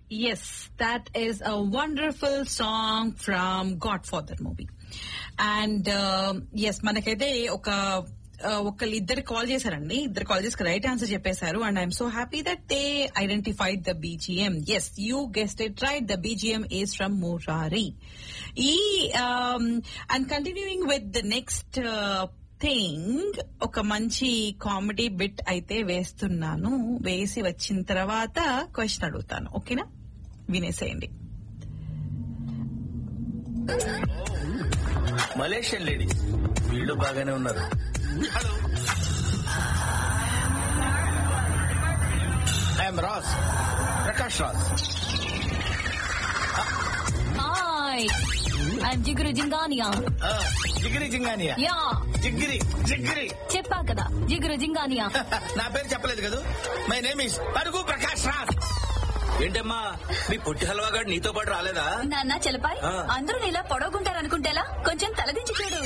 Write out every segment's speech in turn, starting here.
Yes, that is a wonderful song from Godfather movie. And uh, yes, మనకైతే ఒక uh, ఒకళ్ళు ఇద్దరు call చేశారండి ఇద్దరు కాల్ చేసి రైట్ ఆన్సర్ చెప్పేశారు and I'm so happy that they identified the BGM yes you guessed it right the BGM is from Murari ఈ and continuing with the next thing ఒక మంచి కామెడీ బిట్ అయితే వేస్తున్నాను వేసి వచ్చిన తర్వాత క్వశ్చన్ అడుగుతాను ఓకేనా వినేసేయండి మలేషియన్ లేడీస్ వీళ్ళు బాగానే ఉన్నారు I'm Raj Prakash Raj Hi, I'm Jiguru Jingania. Jigiri Jingania yeah Jigiri Jigiri చెప్పా కదా జిగురు జింగానియా నా పేరు చెప్పలేదు కదా మై నేమ్ ఇస్ అడుగు ప్రకాష్ రాజ్ ఏంటమ్మా మీ పొట్టి హల్వాగాడు నీతో పాటు రాలేదా నాన్న చలపాయ్ ఆ. అందరూ ఇలా పొడవుకుంటారనుకుంటేలా కొంచెం తలదించి చూడు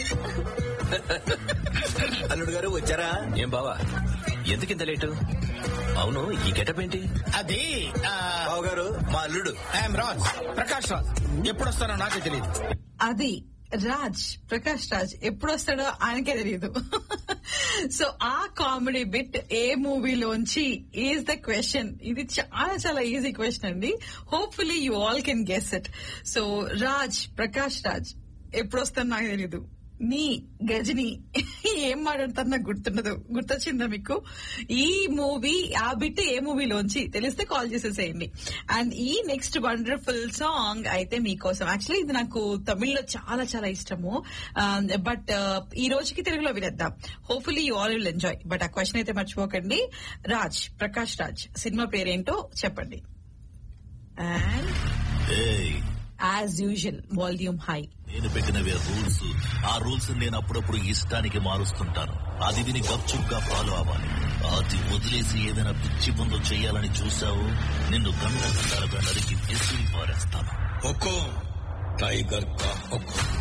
అల్లుడు గారు వచ్చారా ఏం బావా ఎందుకు ఇంత లేటు అవును ఈ గెటప్ ఏంటి అది బావ గారు మా అల్లుడు ఐఎమ్ రాజ్ ప్రకాష్ రాజ్ ఎప్పుడు వస్తానో నాకే తెలియదు అది రాజ్ ప్రకాష్ రాజ్ ఎప్పుడు వస్తాడో ఆయనకే తెలియదు సో ఆ కామెడీ బిట్ ఏ మూవీలోంచి ఈజ్ ద క్వశ్చన్ ఇది చాలా చాలా ఈజీ క్వశ్చన్ అండి hopefully you all can guess it so Raj Prakash Raj ఎప్పుడు వస్తాడో నాకు తెలియదు నీ గజని ఏం మాట్లాడతారు నాకు గుర్తుండదు గుర్తొచ్చిందా మీకు ఈ మూవీ ఆ బిట్ ఏ మూవీలోంచి తెలిస్తే కాల్ చేసేసేయండి అండ్ ఈ నెక్స్ట్ వండర్ఫుల్ సాంగ్ అయితే మీకోసం యాక్చువల్లీ ఇది నాకు తమిళ్లో చాలా చాలా ఇష్టము బట్ ఈ రోజుకి తెలుగులో వినేద్దాం hopefully you all will enjoy but ఆ క్వశ్చన్ అయితే మర్చిపోకండి రాజ్ ప్రకాష్ రాజ్ సినిమా పేరేంటో చెప్పండి అండ్ ఏయ్, యాజ్ యూజువల్ వాల్యూమ్ హై నేను పెట్టినవే రూల్స్ ఆ రూల్స్ నేను అప్పుడప్పుడు ఇష్టానికి మారుస్తుంటాను అది విని గప్చుప్గా ఫాలో అవ్వాలి అది వదిలేసి ఏదైనా పిచ్చి ముందు చెయ్యాలని చూసావు నిన్ను గంట గంటలుగా నరికి విసిరి పారేస్తాను हुकुम टाइगर का हुक्म